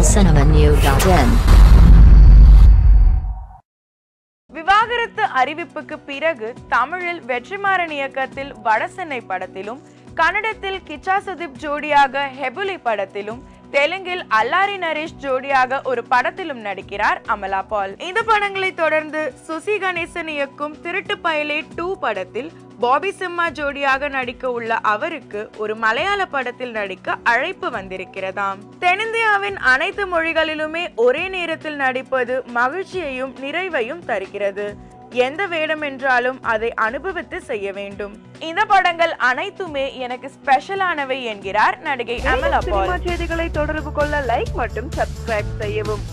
tamilcinemanew.in விவாகரத்து அறிவிப்புக்கு பிறகு தமிழில் வெற்றிமாறன் இயக்கத்தில் வடசென்னை படத்திலும் கன்னடத்தில் கிச்சா சுதீப் ஜோடியாக ஹெபுலி படத்திலும் தெலுங்கில் அல்லாரி நரேஷ் ஜோடியாக ஒரு படத்திலும் நடிக்கிறார் அமலா பால் இந்த படங்களை தொடர்ந்து சுசி கணேசன் இயக்கும் திருட்டு பயலே டூ படத்தில் பாபி சிம்மா ஜோடியாக நடிக்க உள்ள அவருக்கு ஒரு மலையாள படத்தில் நடிக்க அழைப்பு வந்திருக்கிறதாம் தென்னிந்தியாவின் அனைத்து மொழிகளிலுமே ஒரே நேரத்தில் நடிப்பது மகிழ்ச்சியையும் நிறைவையும் தருகிறது எந்த வேடம் என்றாலும் அதை அனுபவித்து செய்ய வேண்டும் இந்த படங்கள் அனைத்துமே எனக்கு ஸ்பெஷலானவை என்கிறார் நடிகை அமலா பால் சினிமா செய்திகளை தொடர்பு கொள்ள லைக் மற்றும் சப்ஸ்கிரைப் செய்யவும்